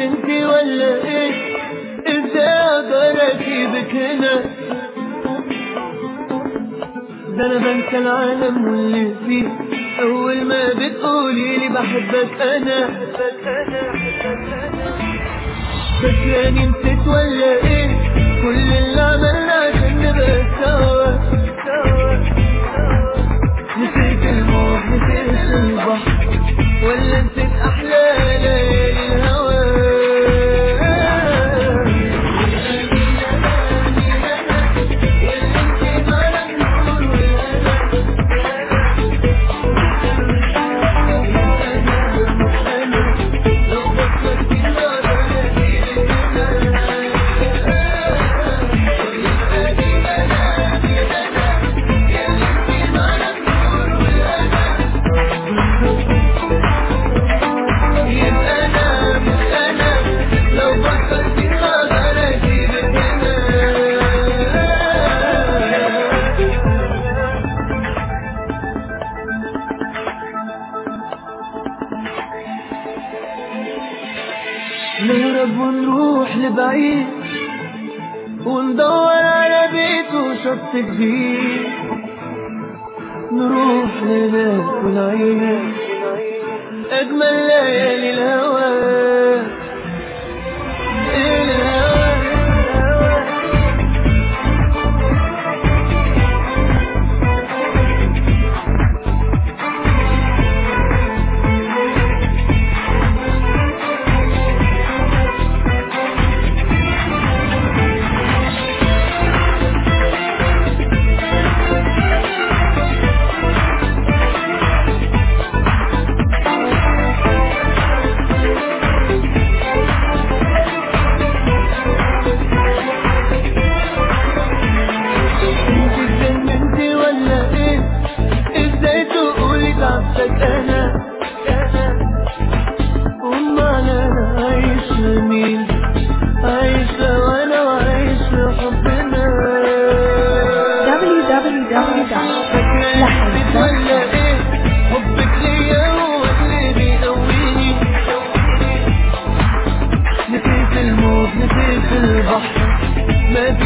انتي ولا ايه ازاي اقدر اسيبك هنا ده انا بنسى العالم واللي فيه اول ما بتقولي لي بحبك انا فاكراني نسيت ولا ايه كل اللي عملنا عشان نبقى سوا نسيت الموت نسيت البحر ولا نسيت احلى ليالي الهوى يبقى انا مش انا لو فكرت اقدر اسيبك هنا نهرب ونروح لبعيد وندور على بيت وشط جديد نروح هناك ونعيش أجمل ليالي الهوى الهوى انت اتجننتي ولا ايه ازاي تقولي تعبتك انا امال انا عايش لمين عايش وانا وعايش حبنا فاكرة نسيت ولا ايه حبك ليا هو اللي بيقويني نسيت الموت نسيت البحر ما في